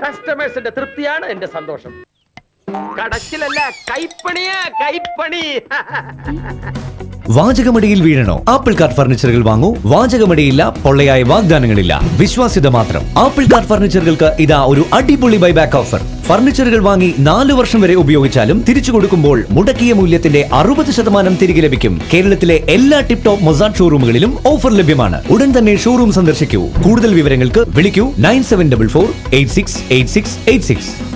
കസ്റ്റമേഴ്സിന്റെ തൃപ്തിയാണ് എന്റെ സന്തോഷം കടച്ചിലല്ല കൈപ്പണിയാ കൈപ്പണി വാചകമടിയിൽ വീഴണോ apple car ഫർണിച്ചറുകൾ വാങ്ങൂ വാചകമടിയില്ല പൊള്ളയായ വാഗ്ദാനങ്ങളില്ല വിശ്വാസ്യത മാത്രം ആപ്പിൾ കാർ ഫർണിച്ചറുകൾക്ക് ഇതാ ഒരു അടിപൊളി ബൈബാക്ക് ഓഫർ ഫർണിച്ചറുകൾ വാങ്ങി നാല് വർഷം വരെ ഉപയോഗിച്ചാലും തിരിച്ചു കൊടുക്കുമ്പോൾ മുടക്കിയ മൂല്യത്തിന്റെ അറുപത് ശതമാനം തിരികെ ലഭിക്കും കേരളത്തിലെ എല്ലാ ടിപ് ടോപ്പ് മൊസാർട്ട് ഷോറൂമുകളിലും ഓഫർ ലഭ്യമാണ് ഉടൻ തന്നെ ഷോറൂം സന്ദർശിക്കൂ കൂടുതൽ വിവരങ്ങൾക്ക് വിളിക്കൂ nine seven double four eight six eight six eight six